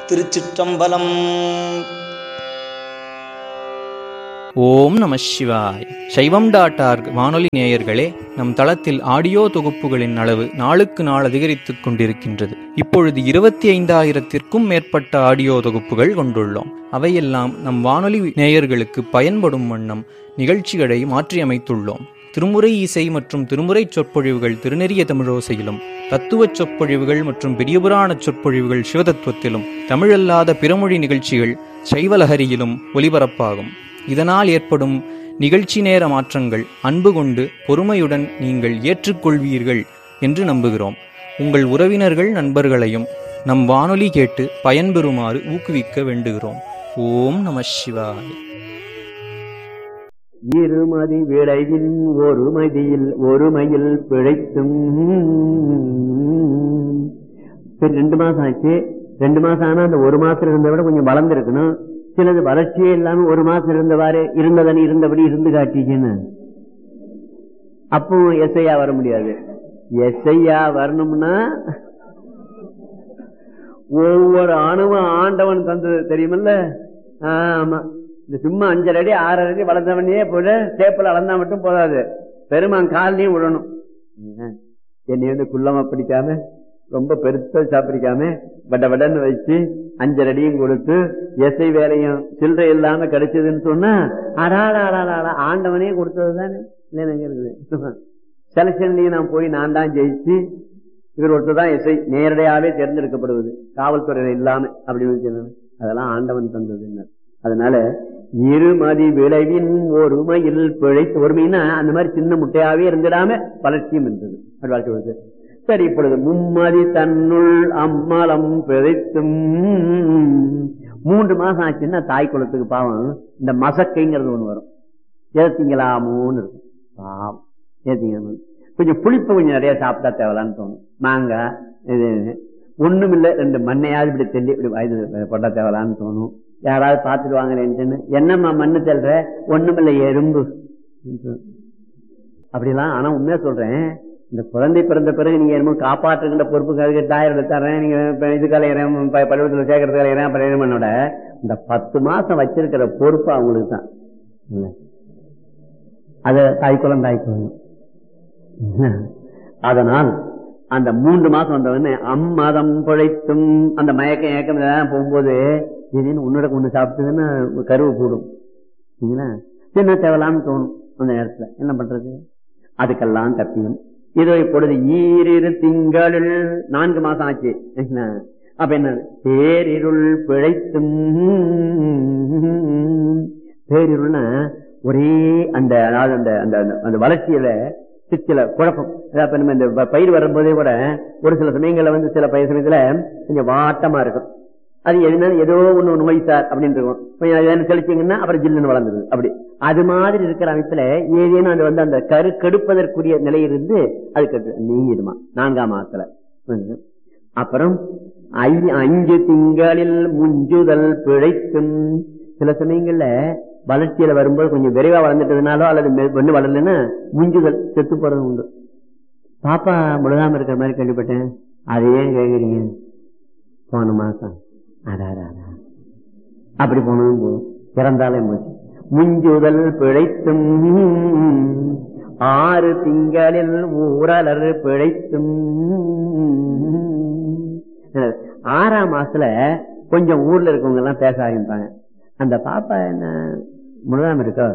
திருச்சிற்றம்பலம் ஓம் நம சிவாய் சைவம் டாட் ஆர்க் வானொலி நேயர்களே நம் தளத்தில் ஆடியோ தொகுப்புகளின் அளவு நாளுக்கு நாள் அதிகரித்துக் கொண்டிருக்கின்றது இப்பொழுது இருபத்தி ஐந்தாயிரத்திற்கும் மேற்பட்ட ஆடியோ தொகுப்புகள் கொண்டுள்ளோம் அவையெல்லாம் நம் வானொலி நேயர்களுக்கு பயன்படும் வண்ணம் நிகழ்ச்சிகளை மாற்றியமைத்துள்ளோம் திருமுறை இசை மற்றும் திருமுறை சொற்பொழிவுகள் திருநெறிய தமிழோசையிலும் தத்துவச் சொற்பொழிவுகள் மற்றும் பெரியபுராண சொற்பொழிவுகள் சிவதத்துவத்திலும் தமிழல்லாத பிறமொழி நிகழ்ச்சிகள் சைவலஹரியிலும் ஒலிபரப்பாகும் இதனால் ஏற்படும் நிகழ்ச்சி நேர மாற்றங்கள் அன்பு கொண்டு பொறுமையுடன் நீங்கள் ஏற்றுக்கொள்வீர்கள் என்று நம்புகிறோம் உங்கள் உறவினர்கள் நண்பர்களையும் நம் வானொலி கேட்டு பயன்பெறுமாறு ஊக்குவிக்க வேண்டுகிறோம் ஓம் நம சிவாய் இருமதி விளைவின் ஒருமதியில் ஒருமையில் பிழைத்தும் சரி ரெண்டு மாசம் ஆச்சு ரெண்டு மாசம் ஆனா அந்த ஒரு மாசம் இருந்ததை விட கொஞ்சம் வளர்ந்துருக்கணும் சிலது வளர்ச்சியே இல்லாம ஒரு மாசம் இருந்தவாறு இருந்ததன் இருந்தபடி இருந்து காட்டிச்சுன்னு அப்போ எஸ்ஐயா வர முடியாது எஸ்ஐயா வரணும்னா ஒவ்வொரு அணுவும் ஆண்டவன் தந்தது தெரியுமில்ல ஆமா இந்த சும்மா அஞ்சரை அடி ஆறரை அடி வளர்ந்தவனே போல சேப்பில் அளந்தா மட்டும் போதாது பெருமான் காலையும் விடணும் என்னை வந்து குள்ளமா பிடிக்காம ரொம்ப பெருசா சாப்பிடிக்காம வட வடன்னு வச்சு அஞ்சரை அடியும் கொடுத்து எஸ்ஐ வேலையும் சில்லறை இல்லாம கிடைச்சதுன்னு சொன்னா அடாடா அடாடா ஆண்டவனே கொடுத்தது தானே இருக்குது செலக்ஷன்லயும் நான் போய் நான் தான் ஜெயிச்சு இவர் ஒருத்தர் தான் எஸ்ஐ நேரடியாவே தேர்ந்தெடுக்கப்படுவது காவல்துறையில இல்லாம அப்படின்னு அதெல்லாம் ஆண்டவன் தந்தது அதனால இருமதி விளைவின் ஒருமையில் பிழைத்து ஒருமைன்னா அந்த மாதிரி சின்ன முட்டையாவே இருந்துடாம வளர்ச்சியும் இருந்தது வாழ்க்கை வருது சரி இப்பொழுது மும்மதி தன்னுள் அம்மலம் பிழைத்தும் மூன்று மாசம் ஆச்சுன்னா தாய் குளத்துக்கு பாவம் இந்த மசக்கைங்கிறது ஒண்ணு வரும் ஏத்திங்களாமோன்னு இருக்கும் பாவம் ஏத்திங்க கொஞ்சம் புளிப்பு கொஞ்சம் நிறைய சாப்பிட்டா தேவலான்னு தோணும் மாங்காய் இது ஒண்ணும் இல்ல ரெண்டு மண்ணையாவது இப்படி தெல்லி இப்படி வயது போட்டா தேவலான்னு தோணும் யாராவது பார்த்துட்டு வாங்கலேன்ட்டுன்னு என்னம்மா மண்ணு தெல்ற ஒண்ணும் இல்ல எறும்பு அப்படிலாம் ஆனா உண்மையா சொல்றேன் இந்த குழந்தை பிறந்த பிறகு நீங்க என்னமோ காப்பாற்றுகின்ற பொறுப்புக்கு டாயர் தர்றேன் நீங்க இது கலையிறேன் பள்ளிக்கூடத்தில் சேர்க்கறது கலையிறேன் அப்புறம் பண்ணோட இந்த பத்து மாசம் வச்சிருக்கிற பொறுப்பு அவங்களுக்கு தான் அது தாய்க்குளம் தாய்க்குளம் அதனால் அந்த மூன்று மாசம் வந்தவொடனே அம்மதம் பிழைத்தும் அந்த மயக்கம் ஏக்கம் போகும்போது திடீர்னு உன்னோட ஒண்ணு சாப்பிட்டதுன்னா கருவு கூடும் சரிங்களா என்ன தேவலான்னு தோணும் அந்த நேரத்துல என்ன பண்றது அதுக்கெல்லாம் தப்பியும் இதோ இப்பொழுது ஈரிரு திங்களில் நான்கு மாசம் ஆச்சு அப்ப என்ன பேரிருள் பிழைத்தும் பேரிருள்னா ஒரே அந்த அதாவது அந்த அந்த அந்த வளர்ச்சியில சில குழப்பம் அதாவது இந்த பயிர் வரும்போதே கூட ஒரு சில சமயங்கள்ல வந்து சில பயிர் சமயத்துல கொஞ்சம் வாட்டமா இருக்கும் அது எதுனா ஏதோ ஒண்ணு நோய் சார் அப்படின்னு இருக்கும் தெளிச்சிங்கன்னா அப்புறம் ஜில்லுன்னு வளர்ந்துருது அப்படி அது மாதிரி இருக்கிற அமைப்புல ஏதேனும் அது வந்து அந்த கரு கெடுப்பதற்குரிய நிலையிலிருந்து அது கெட்டு நீங்கிடுமா நான்காம் மாசத்துல அப்புறம் அஞ்சு திங்களில் முஞ்சுதல் பிழைக்கும் சில சமயங்கள்ல வளர்ச்சியில வரும்போது கொஞ்சம் விரைவா வளர்ந்துட்டதுனாலோ அல்லது ஒண்ணு வளரலன்னா முஞ்சுதல் செத்து போறது உண்டு பாப்பா முழுகாம இருக்கிற மாதிரி கேள்விப்பட்டேன் அதை ஏன் கேக்குறீங்க போன மாசம் அப்படி போனதும் போதும் பிறந்தாலே போச்சு முஞ்சுதல் பிழைத்தும் ஆறு திங்களில் ஊரலர் பிழைத்தும் ஆறாம் மாசத்துல கொஞ்சம் ஊர்ல இருக்கவங்க எல்லாம் பேச ஆரம்பிப்பாங்க அந்த பாப்பா என்ன முழுதாம இருக்கோ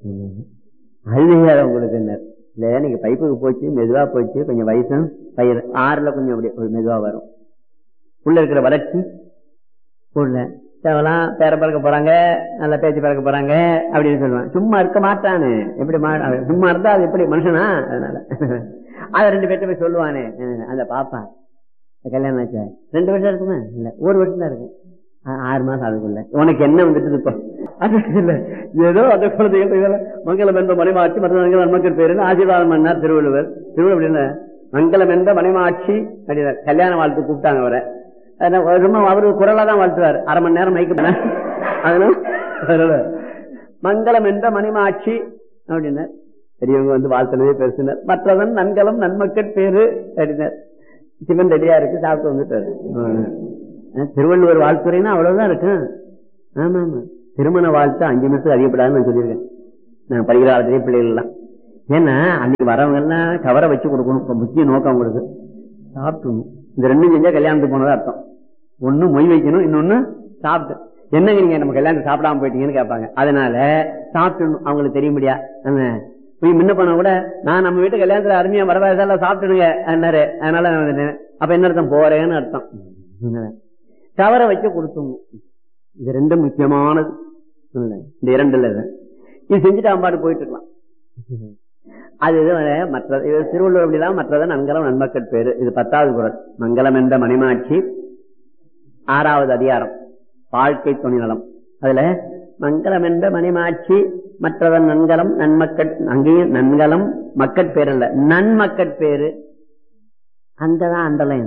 அது உங்களுக்கு என்ன இல்ல நீங்க பைப்புக்கு போச்சு மெதுவா போச்சு கொஞ்சம் வயசும் பயிர் ஆறுல கொஞ்சம் அப்படி மெதுவா வரும் உள்ள இருக்கிற வளர்ச்சி உள்ள தேவலாம் பேர பறக்க போறாங்க நல்லா பேச்சு பறக்க போறாங்க அப்படின்னு சொல்லுவான் சும்மா இருக்க மாட்டானு எப்படி சும்மா இருந்தா அது எப்படி மனுஷனா அதனால அத ரெண்டு பேர்ட்ட போய் சொல்லுவானே அந்த பாப்பா கல்யாணம் ஆச்சா ரெண்டு வருஷம் இருக்குமா இல்ல ஒரு வருஷம் தான் இருக்கு ஆறு மாசம் அதுக்குள்ள உனக்கு என்ன வந்துட்டு இப்போ அது இல்ல ஏதோ அந்த குழந்தைகள் மங்களம் என்ற மணிமாட்சி மற்ற நமக்கு பேரு ஆசீர்வாதம் பண்ணார் திருவள்ளுவர் திருவள்ளுவர் மங்களம் என்ற மணிமாட்சி அப்படின்னா கல்யாண வாழ்த்து கூப்பிட்டாங்க அவரை ரொம்ப அவரு குரலா தான் வாழ்த்துவார் அரை மணி நேரம் மைக்கு அதனால மங்களம் என்ற மணிமாட்சி அப்படின்னா பெரியவங்க வந்து வாழ்த்துனதே பெருசுனர் மற்றவன் நன்கலம் நன்மக்கள் பேரு அப்படின்னார் சிவன் ரெடியா இருக்கு சாப்பிட்டு வந்துட்டாரு அஹ் திருவள்ளுவர் வாழ்த்துறைன்னா அவ்வளவுதான் இருக்கும் ஆமா ஆமா திருமண வாழ்த்து அஞ்சு நிமிஷத்துக்கு அதிகப்படாதுன்னு நான் சொல்லியிருக்கேன் நான் படிக்கிற காலத்திலேயே பிள்ளைகள் எல்லாம் ஏன்னா அன்னைக்கு வரவங்க எல்லாம் கவரை வச்சு கொடுக்கணும் இப்ப முக்கிய நோக்கம் உங்களுக்கு சாப்பிடணும் இந்த ரெண்டும் செஞ்சா கல்யாணத்துக்கு போனதா அர்த்தம் ஒண்ணு மொய் வைக்கணும் இன்னொன்னு சாப்பிட்டு என்னங்க நீங்க நம்ம கல்யாணம் சாப்பிடாம போயிட்டீங்கன்னு கேட்பாங்க அதனால சாப்பிடணும் அவங்களுக்கு தெரிய முடியா போய் முன்ன பண்ண கூட நான் நம்ம வீட்டு கல்யாணத்துல அருமையா வரவாயசால சாப்பிட்டுடுங்க அண்ணாரு அதனால நான் வந்துட்டேன். அப்ப என்ன அர்த்தம் போறேன்னு அர்த்தம் கவரை வச்சு கொடுத்தோம் இது ரெண்டும் முக்கியமானது இல்ல, இந்த இரண்டுல இது. இது செஞ்சுட்டு அம்பாடு போயிட்டு இருக்கலாம் அது இது வரை மற்ற இது திருவள்ளுவர் அப்படிலாம் மற்றதை நன்கலம் நன்மக்கள் பேரு இது பத்தாவது குரல் மங்களம் என்ற மணிமாட்சி ஆறாவது அதிகாரம் வாழ்க்கை துணிநலம் அதுல மங்களம் என்ற மணிமாட்சி மற்றவன் நன்கலம் நன்மக்கள் அங்கேயும் நன்கலம் மக்கட் பேர் அல்ல நன்மக்கட் பேரு அங்கதான் அண்டலைன்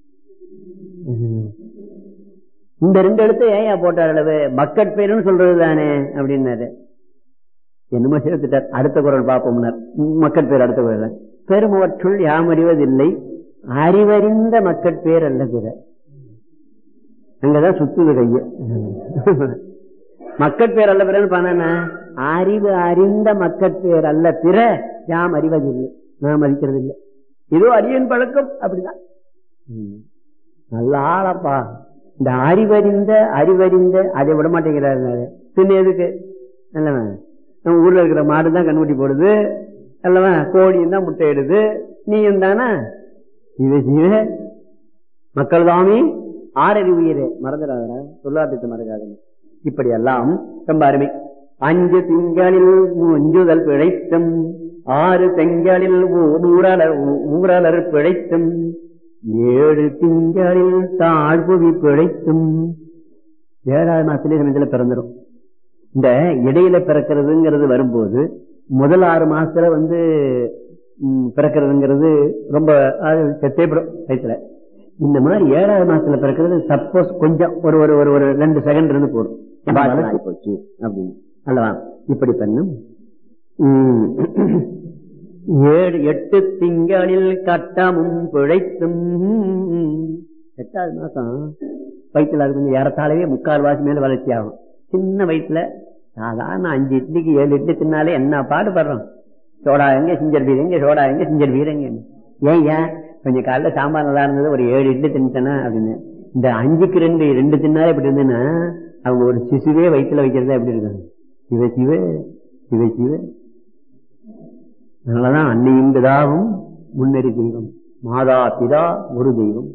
இந்த ரெண்டு எழுத்து ஏன் போட்டார் அளவு மக்கட் பேருன்னு சொல்றது தானே அப்படின்னாரு என்னமோ சேர்த்துட்டார் அடுத்த குரல் பார்ப்போம்னார் மக்கள் பேர் அடுத்த குரல் பெருமவற்றுள் யாம் அறிவதில்லை அறிவறிந்த மக்கள் பேர் அல்ல பிற அங்கதான் சுத்துது கைய மக்கள் பேர் அல்ல பிறன்னு பண்ணனா அறிவு அறிந்த மக்கள் பேர் அல்ல பிற யாம் அறிவதில்லை நாம் அறிக்கிறது இல்லை ஏதோ அரியன் பழக்கம் அப்படிதான் ம். நல்ல ஆளப்பா இந்த அறிவறிந்த அறிவறிந்த அதை விட மாட்டேங்கிறாரு பின்ன எதுக்கு அல்லவா நம்ம ஊர்ல இருக்கிற மாடு தான் கண்ணுக்குட்டி போடுது அல்லவா கோழியும் தான் முட்டை இடுது நீயும் தானே இது ஜீவ மக்கள் தாமி ஆறறிவுயிரே மறந்துடாத சொல்லாட்டத்தை மறக்காதுங்க இப்படி எல்லாம் ரொம்ப அருமை அஞ்சு திங்களில் முஞ்சுதல் பிழைத்தும் ஆறு திங்களில் ஊரலர் ஊரலர் பிழைத்தும் ஏழு திங்களில் தாழ்வுவி பிழைத்தும் ஏழாவது மாசத்திலே சமயத்துல பிறந்துடும் இந்த இடையில பிறக்கிறதுங்கிறது வரும்போது முதல் ஆறு மாசத்துல வந்து ம், பிறக்கிறதுங்கிறது ரொம்ப அது செத்தேப்படும் வயசுல இந்த மாதிரி ஏழாவது மாசத்துல பிறக்கிறது சப்போஸ் கொஞ்சம் ஒரு ஒரு ஒரு ஒரு ரெண்டு செகண்ட் இருந்து போடும் வளர்ச்சி போச்சு அப்படின்னு அல்லவா இப்படி பண்ணும் ம், ஏழு எட்டு திங்களில் கட்டமும் பிழைத்தும் எட்டாவது மாசம் வயிற்றுல அது கொஞ்சம் ஏறத்தாழவே முக்கால் வாசி மேல வளர்ச்சி ஆகும் சின்ன வயசுல சாதாரண அஞ்சு இட்லிக்கு ஏழு இட்லி தின்னாலே என்ன பாடுபடுறோம் சோடா எங்க சிஞ்சர் பீர் எங்க சோடா எங்க சிஞ்சர் பீர் எங்க ஏன் ஏன் கொஞ்சம் காலைல சாம்பார் நல்லா இருந்தது ஒரு ஏழு இட்லி தின்னுட்டேனா அப்படின்னு இந்த அஞ்சுக்கு ரெண்டு ரெண்டு தின்னாலே இப்படி இருந்ததுன்னா அவங்க ஒரு சிசுவே வயிற்றுல வைக்கிறதா எப்படி இருக்கும் சிவ சிவ சிவ சிவ அதனாலதான் அன்னையும் பிதாவும் முன்னறி தெய்வம் மாதா பிதா ஒரு தெய்வம்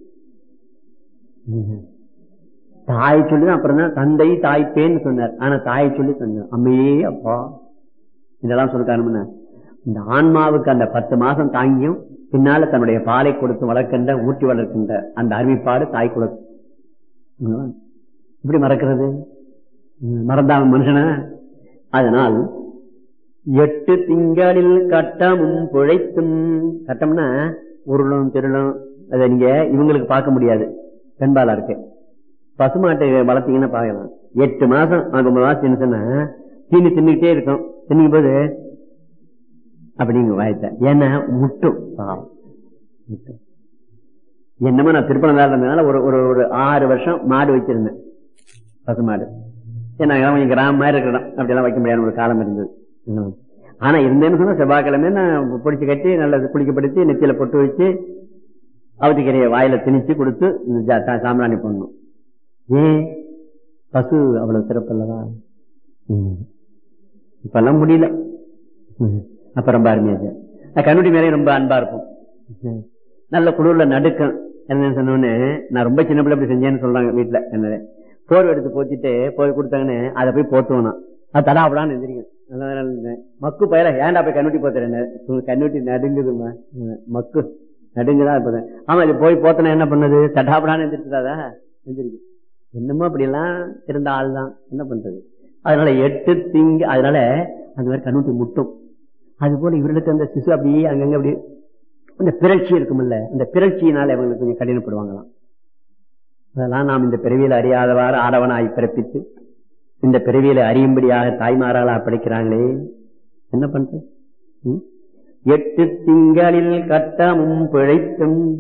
தாய் சொல்லி தான் அப்புறம் தான் தந்தை தாய்ப்பேன்னு சொன்னார் ஆனா தாயை சொல்லி சொன்னார் அம்மையே அப்பா இதெல்லாம் சொல்லிருக்காருன்னா இந்த ஆன்மாவுக்கு அந்த பத்து மாசம் தாங்கியும் பின்னால தன்னுடைய பாலை கொடுத்து வளர்க்கின்ற ஊட்டி வளர்க்கின்ற அந்த அறிவிப்பாடு தாய் குலத்து இப்படி மறக்கிறது ம், மறந்தாம மனுஷன அதனால் எட்டு திங்களில் கட்டமும் பிழைத்தும் கட்டம்னா உருளும் திருளும் அதை நீங்க இவங்களுக்கு பார்க்க முடியாது பெண்பாலா இருக்கு பசுமாட்டை வளர்த்தீங்கன்னா பார்க்கலாம் எட்டு மாசம் அது ஒன்பது மாசம் தின்னுச்சுன்னா தீனி தின்னுக்கிட்டே இருக்கும் தின்னும் போது அப்படிங்க வாய்த்த ஏன்னா முட்டும் பாவம் முட்டும் என்னமோ நான் திருப்பணம் இருந்ததுனால ஒரு ஒரு ஒரு ஆறு வருஷம் மாடு வச்சிருந்தேன் பசுமாடு ஏன்னா அங்கெல்லாம் கொஞ்சம் கிராமம் மாதிரி இருக்கணும் அப்படியெல்லாம் வைக்க முடியாத ஒரு காலம் இருந்தது ம். ஆனா இருந்தேன்னு சொன்னா செவ்வாய்க்கிழமை நான் பிடிச்சு கட்டி நல்லா குளிக்கப்படுத்தி நெத்தியில பொட்டு வச்சு அவதிக்கரையை வாயில திணிச்சு கொடுத்து இந்த ஜா- சா- சாம்பிராணி பண்ணணும் ஏன் பசு அவ்வளவு சிறப்பு அல்லவா ம். இப்பெல்லாம் முடியல ம். அப்ப ரொம்ப அருமையா இருக்கு. நான் கண்ணுடி மேலே ரொம்ப அன்பா இருக்கும் ம். நல்ல குளிர்ல நடுக்கம் என்ன சொன்னோன்னு நான் ரொம்ப சின்ன பிள்ளை அப்படி செஞ்சேன்னு சொல்றாங்க வீட்டுல என்ன போர்வை எடுத்து போத்திட்டு போய் கொடுத்தாங்கன்னு அதை போய் போத்துவனா அது தடா அப்படான்னு எந்திரிக்கும் நல்ல நேரம் இருந்தேன். மக்கு பயிர ஏன்டா போய் கண்ணுட்டி போத்துறேன் கண்ணுட்டி நடுங்குதுமா ம். மக்கு நடுங்குதான் இருப்பது ஆமா இது போய் போத்தனா என்ன பண்ணுது தடாப்படான்னு எந்திரிச்சுதாதா எந்திரிக்கும் என்னமோ அப்படி எல்லாம் இருந்த ஆள் தான் என்ன பண்றது அதனால எட்டு திங்க அதனால அந்த மாதிரி கண்ணுட்டி முட்டும் அது போல இவர்களுக்கு அந்த சிசு அப்படியே அங்கங்க அப்படியே அந்த பிறழ்ச்சி இருக்கும்ல அந்த பிறழ்ச்சியினால இவங்களுக்கு கொஞ்சம் கடினப்படுவாங்களாம் அதெல்லாம் நாம் இந்த பிறவியில அறியாதவாறு ஆடவனாய் பிறப்பித்து இந்த பிறவியில அறியும்படியாக தாய்மாராளா படைக்கிறாங்களே என்ன பண்றது ம்? எட்டு திங்களில் கட்டமும் பிழைத்தும்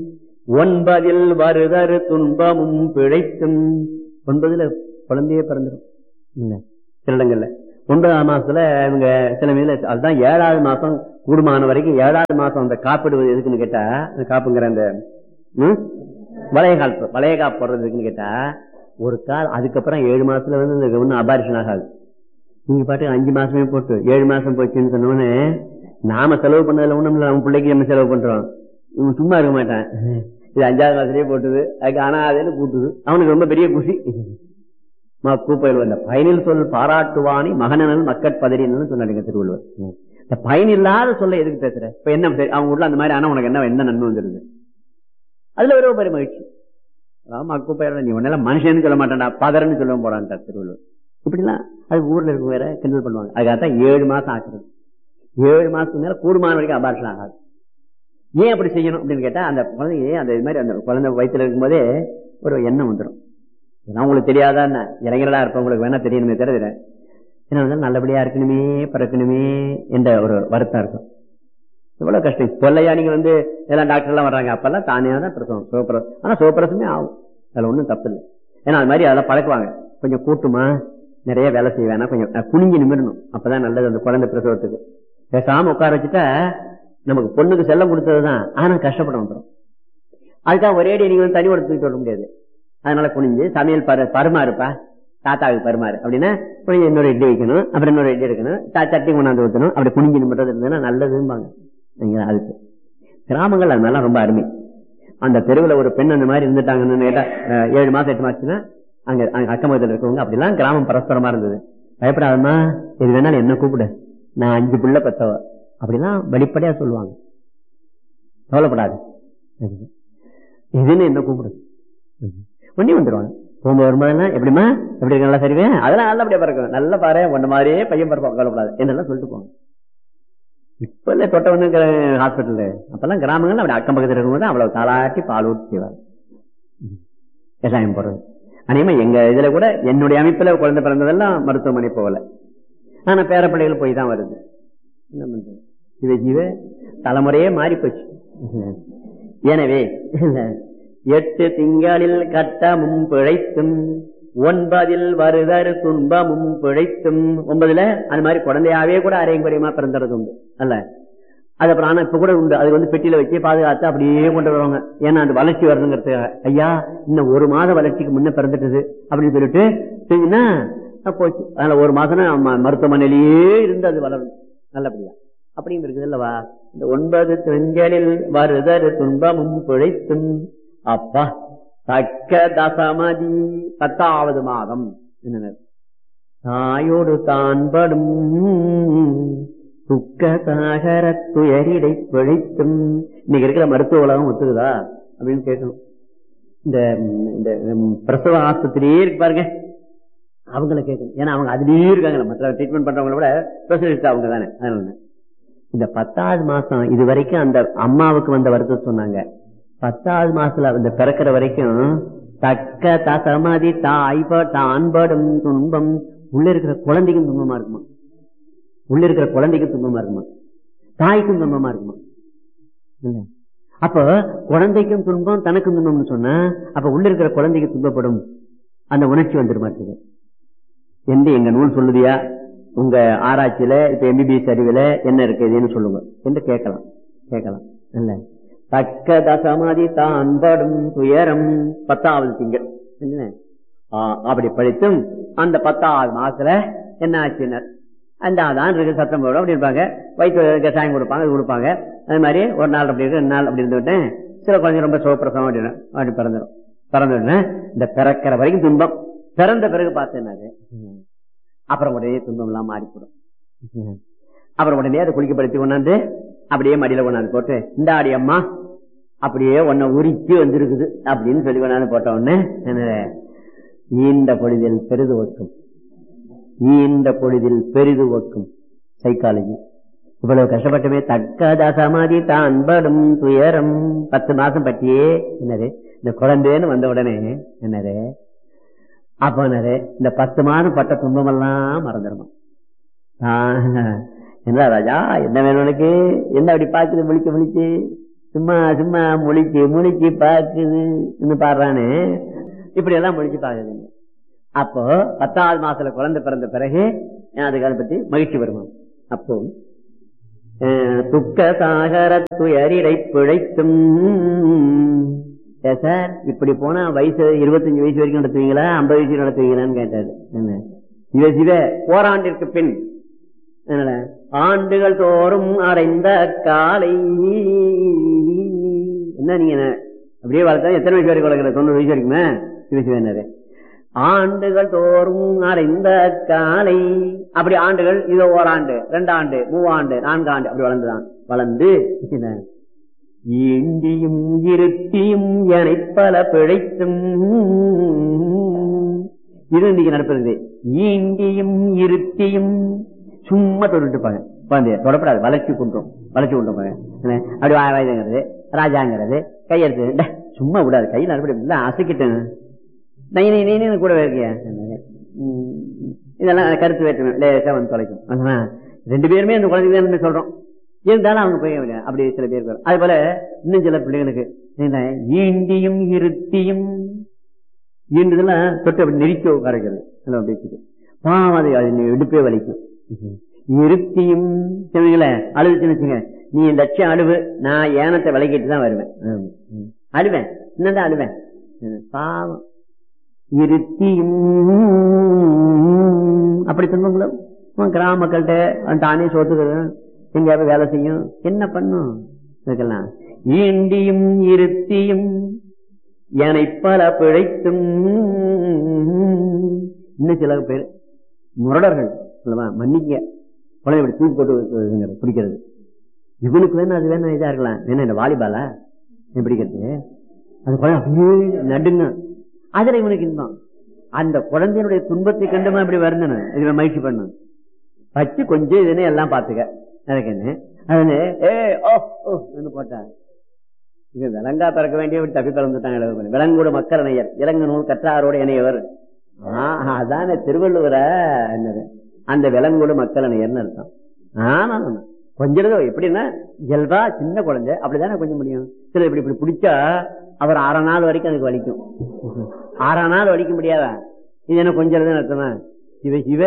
ஒன்பதில் வருதரு துன்பமும் பிழைத்தும் ஒன்பதுல குழந்தையே பிறந்துடும் இல்ல சில இடங்கள்ல ஒன்பதாம் மாசத்துல இவங்க சில மீதுல அதுதான் ஏழாவது மாசம் கூடுமான வரைக்கும் ஏழாவது மாசம் அந்த காப்பிடுவது எதுக்குன்னு கேட்டா அந்த காப்புங்கிற அந்த ம்? வளைய காப்பு வளைய காப்பு போடுறது எதுக்குன்னு கேட்டா ஒரு கால் அதுக்கப்புறம் ஏழு மாசத்துல வந்து இந்த ஒன்றும் அபாரிஷன் ஆகாது நீங்க பாட்டு அஞ்சு மாசமே போட்டு ஏழு மாசம் போச்சுன்னு சொன்னோன்னு நாம செலவு பண்ணதுல ஒண்ணும் இல்ல அவன் பிள்ளைக்கு நம்ம செலவு பண்றோம் இவன் சும்மா இருக்க மாட்டான் இது அஞ்சாவது மாசத்துலயே போட்டுது அதுக்கு அனாதேன்னு கூட்டுது அவனுக்கு ரொம்ப பெரிய குஷி கூப்பையில் வந்த பயனில் சொல் பாராட்டுவானி மகனல் மக்கட் பதறின்னு சொன்னாருங்க திருவள்ளுவர் இந்த பயன் இல்லாத சொல்ல எதுக்கு பேசுற இப்ப என்ன சரி, அவங்க உள்ள அந்த மாதிரி ஆனா உனக்கு என்ன என்ன நன்மை வந்துருது அதுல ஒரு பெரிய மகிழ்ச்சி ஆமா குப்பையோட நீ உன்னால மனுஷன்னு சொல்ல மாட்டான்டா பதறன்னு சொல்ல போறான்டா திருவள்ளுவர் இப்படிலாம் அது ஊர்ல இருக்க வேற கிண்டல் பண்ணுவாங்க அதுக்காகத்தான் ஏழு மாசம் ஆக்குறது ஏழு மாசத்துக்கு மேல கூடுமான வரைக்கும் அபார்ஷன் ஆகாது ஏன் அப்படி செய்யணும் அப்படின்னு கேட்டா அந்த குழந்தைங்க அந்த இது மாதிரி அந்த குழந்தை வயித்துல இருக்கும்போதே ஒரு எண்ணம் வந்துடும் ஏன்னா உங்களுக்கு தெரியாதா என்ன இளைஞர்களா இருப்பவங்களுக்கு வேணா தெரியணுமே தெரியுது ஏன்னா வந்து நல்லபடியா இருக்கணுமே பிறக்கணுமே என்ற ஒரு வருத்தம் இருக்கும் எவ்வளவு கஷ்டம் கொல்லையா நீங்க வந்து எல்லாம் டாக்டர் எல்லாம் வர்றாங்க அப்பெல்லாம் தானே தான் பிரசவம் சிவப்பிரசம் ஆனா சிவப்பிரசமே ஆகும் அதுல ஒண்ணும் தப்பு இல்லை ஏன்னா அது மாதிரி அதெல்லாம் பழக்குவாங்க கொஞ்சம் கூட்டுமா நிறைய வேலை செய்ய வேணாம் கொஞ்சம் அஹ், குனிஞ்சு நிமிரணும் அப்பதான் நல்லது அந்த குழந்தை பிரசவத்துக்கு பேசாம உட்கார வச்சுட்டா நமக்கு பொண்ணுக்கு செல்லம் கொடுத்ததுதான் ஆனா கஷ்டப்பட வந்துடும் அதுக்காக ஒரேடி நீங்க வந்து தனி ஒரு தூக்கிட்டு வர முடியாது அதனால குனிஞ்சு சமையல் பரு பருமாறுப்பா தாத்தாவுக்கு பருமாறு அப்படின்னா குனிஞ்சு இன்னொரு இட்லி வைக்கணும் அப்புறம் இன்னொரு இட்லி எடுக்கணும் த- சட்னி கொண்டாந்து ஊற்றணும் அப்படி குனிஞ்சு நிமிடுறது இருந்ததுன்னா நல்லதும்பாங்க சரிங்களா? அதுக்கு கிராமங்கள் அது மாதிரிலாம் ரொம்ப அருமை அந்த தெருவுல ஒரு பெண் அந்த மாதிரி இருந்துட்டாங்கன்னு கேட்டா அஹ், ஏழு மாசம் எட்டு மாசத்துனா அங்க அங்க அக்கம் பக்கத்துல இருக்கவங்க அப்படிலாம் கிராமம் பரஸ்பரமா இருந்தது பயப்படாதம்மா எது வேணாலும் என்ன கூப்பிடு நான் அஞ்சு பிள்ளை பெத்தவ அப்படிலாம் வெளிப்படையா சொல்லுவாங்க கவலைப்படாது இதுன்னு என்ன கூப்பிடு ஒண்ணி வந்துருவாங்க போகும்போது வரும்போதெல்லாம் எப்படிமா எப்படி இருக்கு நல்லா சரிவே அதெல்லாம் நல்லபடியா பிறக்கும் நல்ல பாரு ஒன்ன மாதிரியே பையன் பிறப்பான் கவலைப்படாது என்னெல்லாம் சொல்லிட்டு போவாங்க இப்ப இல்ல தொட்டவனுங்கிற ஹாஸ்பிட்டல் அப்பெல்லாம் கிராமங்கள்ல அப்படி அக்கம் பக்கத்துல இருக்கும்போது அவ்வளவு தாளாட்டி பால் ஊற்றி செய்வாங்க விவசாயம் போடுறது அநேகமா எங்க இதுல கூட என்னுடைய அமைப்புல குழந்தை பிறந்ததெல்லாம் மருத்துவமனை போகல ஆனா பேரப்பிள்ளைகள் போய் தான் வருது என்ன பண்றது சிவ சிவ தலைமுறையே மாறி போச்சு எனவே எட்டு திங்களில் கட்டமும் பிழைத்தும் ஒன்பதில் வருதரு துன்பமும் பிழைத்தும் ஒன்பதுல அந்த மாதிரி குழந்தையாவே கூட அரையும் குறையுமா பிறந்துறது உண்டு அல்ல அது அப்புறம் ஆனா இப்ப கூட உண்டு அது வந்து பெட்டியில வச்சு பாதுகாத்து அப்படியே கொண்டு வருவாங்க ஏன்னா அந்த வளர்ச்சி வரணுங்கிறதுக்காக ஐயா இன்னும் ஒரு மாத வளர்ச்சிக்கு முன்ன பிறந்துட்டது அப்படின்னு சொல்லிட்டு சரிங்கன்னா அஹ் போச்சு அதனால ஒரு மாசம் மருத்துவமனையிலேயே இருந்து அது வளரும் நல்லபடியா அப்படியும் இருக்குது அல்லவா இந்த ஒன்பது திங்களில் வருதரு துன்பமும் பிழைத்தும் அப்பா தக்க தசமதி பத்தாவது மாதம் என்ன தாயோடு தான் படும் துக்க சாகர துயரிடை பிழைத்தும் இன்னைக்கு இருக்கிற மருத்துவ உலகம் ஒத்துக்குதா அப்படின்னு கேட்கணும் இந்த இந்த ம், பிரசவ ஆஸ்பத்திரியே இருக்கு பாருங்க அவங்கள கேட்கணும் ஏன்னா அவங்க அதுலயே இருக்காங்க மற்ற ட்ரீட்மெண்ட் பண்றவங்கள விட ஸ்பெஷலிஸ்ட் அவங்க தானே அதனால இந்த பத்தாவது மாசம் இது வரைக்கும் அந்த அம்மாவுக்கு வந்த வருத்தம் சொன்னாங்க பத்தாவது மாசத்துல அந்த பிறக்கிற வரைக்கும் தக்க தசமதி தாய்ப தான்படும் துன்பம் உள்ள இருக்கிற குழந்தைக்கும் துன்பமா இருக்குமா உள்ள இருக்கிற குழந்தைக்கும் துன்பமா இருக்குமா தாய்க்கும் துன்பமா இருக்குமா இல்ல அப்ப குழந்தைக்கும் துன்பம் தனக்கும் துன்பம்னு சொன்னா அப்ப உள்ள இருக்கிற குழந்தைக்கு துன்பப்படும் அந்த உணர்ச்சி வந்துட மாட்டேங்குது என்று எங்க நூல் சொல்லுதியா உங்க ஆராய்ச்சியில இப்ப எம்பிபிஎஸ் அறிவுல என்ன இருக்குதுன்னு சொல்லுங்க என்று கேட்கலாம் கேட்கலாம் இல்ல தக்க தசமதி தான் படும் துயரம் பத்தாவது திங்கள் என்ன? ஆ, அப்படி படித்தும் அந்த பத்தாவது மாசத்துல என்ன ஆச்சுனர் அந்த அதான் இருக்கு சத்தம் போடும் அப்படி இருப்பாங்க வயிற்று கஷாயம் கொடுப்பாங்க அது கொடுப்பாங்க அது மாதிரி ஒரு நாள் அப்படி இருக்கு ரெண்டு நாள் அப்படி இருந்து விட்டேன் சில குழந்தைங்க ரொம்ப சோப்பிரசவம் அப்படின்னு அப்படி பிறந்துடும் பிறந்த உடனே இந்த பிறக்கிற வரைக்கும் துன்பம் பிறந்த பிறகு பார்த்தேன்னாரு அப்புறம் உடனே துன்பம் எல்லாம் மாறிப்படும் அப்புறம் உடனே அதை குளிக்கப்படுத்தி கொண்டாந்து அப்படியே மடியில கொண்டாந்து போட்டு இந்த ஆடி அம்மா அப்படியே உன்னை உரிச்சு வந்திருக்குது அப்படின்னு சொல்லி கொண்டாந்து போட்ட உடனே என்ன ஈண்ட பொழுதில் பெரிது ஒக்கும் ஈண்ட பொழுதில் பெரிது ஒக்கும் சைக்காலஜி இவ்வளவு கஷ்டப்பட்டுமே தக்க தசமாதி தான் படும் துயரம் பத்து மாசம் பற்றியே என்னது இந்த குழந்தைன்னு வந்த உடனே என்னது அப்ப என்னது இந்த பத்து மாதம் பட்ட துன்பம் எல்லாம் மறந்துடுமா ஆஹ், என்ன ராஜா என்ன வேணும் உனக்கு என்ன அப்படி பார்க்குது விழிக்க விழிச்சு சும்மா சும்மா முழிச்சு முழிச்சு பாக்குது பாடுறானே இப்படி எல்லாம் முழிச்சு பாக்குதுங்க அப்போ பத்தாவது மாசத்துல குழந்தை பிறந்த பிறகு அதுக்கு அதை பத்தி மகிழ்ச்சி வருமா அப்போ அஹ், துக்க சாகர துயரிடை பிழைத்தும் ஏ சார் இப்படி போனா வயசு இருபத்தஞ்சு வயசு வரைக்கும் நடத்துவீங்களா ஐம்பது வயசு நடத்துவீங்களான்னு கேட்டாரு என்ன சிவ சிவ ஓராண்டிற்கு பின் அதனால ஆண்டுகள் தோறும் அடைந்த காலை என்ன நீங்க என்ன அப்படியே வளர்த்தா எத்தனை வயசு வரைக்கும் வளர்க்குற தொண்ணூறு வயசு வரைக்குமே சிவ சிவனாரு ஆண்டுகள் தோறும் அடைந்த காலை அப்படி ஆண்டுகள் இதோ ஓராண்டு ரெண்டாண்டு மூவாண்டு நான்காண்டு அப்படி வளர்ந்துதான் வளர்ந்து என்ன, ஈண்டியும் இருத்தியும் எனை பல பிழைத்தும் இது இன்னைக்கு நடப்பது ஈண்டியும் இருத்தியும் சும்மா தொட்டு இருப்பாங்க குழந்தைய தொடப்படாது வளர்ச்சி குன்றும் வளர்ச்சி குன்றும் அப்படி வாயுங்கிறது ராஜாங்கிறது கையெடுத்து டே, சும்மா விடாது கையில் அப்படி இல்ல அசைக்கிட்டேன் நை நை நை கூட இருக்கியா உம், இதெல்லாம் கருத்து வேற்றுமை லேசா வந்து தொலைக்கும் ஆனா, ரெண்டு பேருமே அந்த குழந்தைக்கு தான் சொல்றோம் இருந்தாலும் அவங்க போய் அப்படி- அப்படி சில பேர் வரும். அது போல இன்னும் சில பிள்ளைகளுக்கு என்ன, ஈண்டியும் இருத்தியும் ஈண்டுதெல்லாம் தொட்டு அப்படி நெருக்கி உட்காரைக்கிறது எல்லாம் அப்படி வச்சுட்டு. பாவம் அது அது நீ இடுப்பே வலிக்கும் இருத்தியும் சொன்னீங்களே அழுதுச்சுன்னு வச்சுங்க நீ லட்சம் அழுவு நான் ஏனத்தை விலகிட்டு தான் வருவேன் ஆமா. ம். அழுவேன் என்னதான் அழுவேன் ம். பாவம் இருத்தியும் அப்படி துன்பங்களும் உன் கிராம மக்கள்கிட்ட அவன் தானே சோத்துக்கிறது எங்கேயாவது வேலை செய்யும் என்ன பண்ணும் இதுக்கெல்லாம் ஈண்டியும் இருத்தியும் எனை பல பிழைத்தும் இன்னும் சில பேர் முரடர்கள் சொல்லவா மன்னிக்க குழந்தை இப்படி தூக்கி போட்டு வைக்கிறது, பிடிக்கிறது இவனுக்கு வேணா அது வேணா இதா இருக்கலாம் வேணா இந்த வாலிபாலா இவன் பிடிக்கிறது அது குழந்தை அப்படியே நடுங்க அதுல இவனுக்கு இன்பம் அந்த குழந்தையினுடைய துன்பத்தை கண்டுமா இப்படி வருந்தணும் இதுல மகிழ்ச்சி பண்ணும் வச்சு கொஞ்சம் இதுன்னு எல்லாம் பாத்துக்க எனக்கு என்ன அது ஏ ஓ ஓ போட்டா இங்க விலங்கா பிறக்க வேண்டிய தப்பி பிறந்துட்டாங்க விலங்கோட மக்கள் இணையர் இலங்கு நூல் கற்றாரோட இணையவர் ஆஹ், அதானே திருவள்ளுவர என்னது அந்த விலங்கோடு மக்கள் இணையர்னு அர்த்தம் ஆமா ஆமா கொஞ்சம் எப்படின்னா இயல்பா சின்ன குழந்தை அப்படிதானே கொஞ்சம் முடியும் சில இப்படி இப்படி பிடிச்சா அவர் அரை நாள் வரைக்கும் அதுக்கு வலிக்கும் அரை நாள் வலிக்க முடியாதா இது என்ன கொஞ்சம் அர்த்தமா சிவ சிவ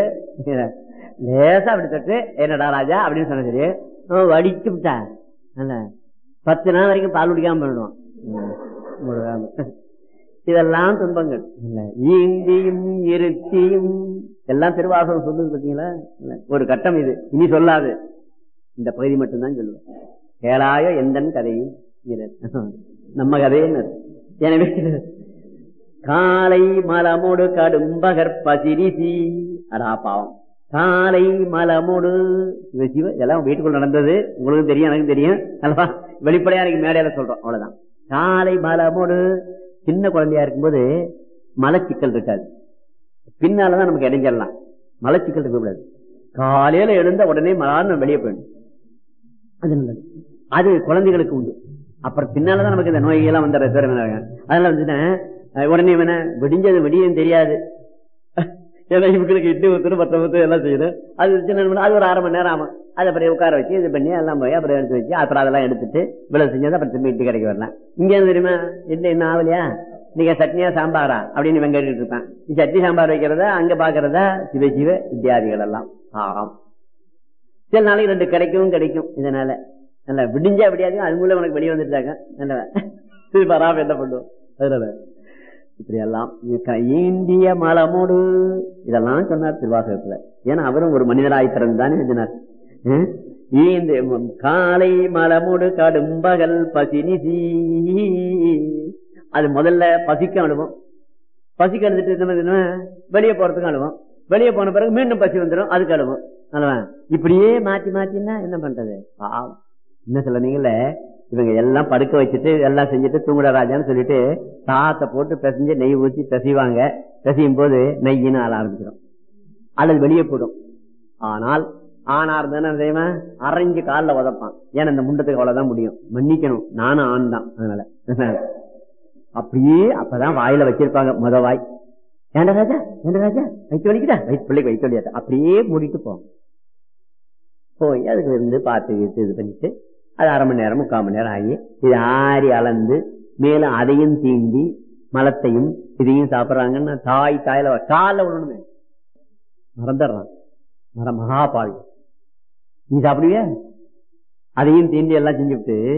லேசா அப்படி தொட்டு என்னடா ராஜா அப்படின்னு சொன்ன சரி அவன் வலிச்சு விட்டா அல்ல பத்து நாள் வரைக்கும் பால் குடிக்காம பண்ணிடுவான் முழுகாம. இதெல்லாம் துன்பங்கள் இல்ல ஈண்டியும் இருத்தியும் எல்லாம் திருவாசகம் சொல்லுது பாத்தீங்களா இல்ல. ஒரு கட்டம் இது இனி சொல்லாது இந்த பகுதி மட்டும்தான் சொல்லுவேன் கேளாய எந்தன் கதை இது. நம்ம கதைன்னு எனவே காலை மலமோடு கடும்பகர் பசிரிசி அடா பாவம் காலை மலமோடு சிவ சிவ இதெல்லாம் வீட்டுக்குள்ள நடந்தது உங்களுக்கும் தெரியும் எனக்கும் தெரியும் அல்லவா வெளிப்படையா எனக்கு மேடையில சொல்றோம் அவ்வளவுதான் காலை மலமோடு சின்ன குழந்தையா இருக்கும்போது மலச்சிக்கல் இருக்காது பின்னாலதான் நமக்கு இடைஞ்சிடலாம் மலச்சிக்கல் இருக்கக்கூடாது காலையில எழுந்த உடனே மலான்னு வெளியே போயிடும் அது நல்லது அது குழந்தைகளுக்கு உண்டு அப்புறம் பின்னாலதான் நமக்கு இந்த நோய்கள்லாம் வந்துடுற பேர் அதனால வந்துட்டு அஹ், உடனே என்ன விடிஞ்சது விடியும் தெரியாது ஏன்னா இவங்களுக்கு இட்லி ஊத்துரு பத்த ஊத்து எல்லாம் செய்யணும் அது சின்ன நிமிடம், அது ஒரு அரை மணி நேரம் ஆகும் அதை அப்புறம் உட்கார வச்சு இது பண்ணி எல்லாம் போய் அப்புறம் எடுத்து வச்சு அப்புறம் அதெல்லாம் எடுத்துட்டு இவ்வளவு செஞ்சது அப்புறம் திரும்பி இட்லி கடைக்கு வரலாம் இங்க இருந்து தெரியுமா இட்லி இன்னும் ஆகலையா நீங்க சட்னியா சாம்பாரா அப்படின்னு இவன் கேட்டுட்டு இருப்பான் நீ சட்னி சாம்பார் வைக்கிறதா அங்க பாக்குறதா சிவ சிவ வித்தியாதிகள் எல்லாம் ஆம் சில நாளைக்கு ரெண்டு கிடைக்கும் கிடைக்கும் இதனால நல்ல விடிஞ்சா விடியாது அது மூலம் உனக்கு வெளியே வந்துட்டாங்க நல்ல திருப்பி வராம என்ன பண்ணுவோம் அதனால இப்படி எல்லாம் ஈண்டிய மலமோடு இதெல்லாம் சொன்னார் திருவாசகத்துல ஏன்னா அவரும் ஒரு மனிதராய் பிறந்தானே எழுதினார் ஹம்? ஈந்து ம், காலை மலமோடு கடும்பகல் பசினிசி அது முதல்ல பசிக்கு அழுவோம் பசிக்கு அழுதுட்டு என்ன பண்ணுவோம்? வெளியே போறதுக்கு அழுவோம் வெளியே போன பிறகு மீண்டும் பசி வந்துடும் அதுக்கு அழுவோம் அல்லவா இப்படியே மாத்தி மாத்தினா என்ன பண்றது பாவம் என்ன சொல்ல நீங்கள இவங்க எல்லாம் படுக்க வச்சுட்டு எல்லாம் செஞ்சுட்டு தூங்குட ராஜான்னு சொல்லிட்டு சாத்தை போட்டு பிசைஞ்சு நெய் ஊற்றி பிசைவாங்க பிசையும் போது நெய்யின்னு ஆள ஆரம்பிச்சிடும் அல்லது வெளியே போடும் ஆனால் ஆணா இருந்தா தெரியுமா அரைஞ்சு காலில் உதப்பான் ஏன்னா இந்த முண்டத்துக்கு அவ்வளவுதான் முடியும் மன்னிக்கணும் நானும் ஆண் தான் அதனால அப்படியே அப்பதான் வாயில வச்சிருப்பாங்க முத வாய் ஏண்டா ராஜா ஏண்டா ராஜா வயிற்று வலிக்குதா வயிற்று பிள்ளைக்கு வயிற்று வலியாத அப்படியே மூடிட்டு போவோம் போய் அதுக்கு இருந்து பார்த்து கீத்து இது பண்ணிட்டு அது அரை மணி நேரம் முக்கால் மணி நேரம் ஆகி இது ஆறி அளந்து மேலும் அதையும் தீண்டி மலத்தையும் இதையும் சாப்பிடுறாங்கன்னா தாய் தாயில கால விடணுமே மறந்துடுறான் மர மகாபாவி நீ சாப்பிடுவியா அதையும் தீண்டி எல்லாம் செஞ்சுவிட்டு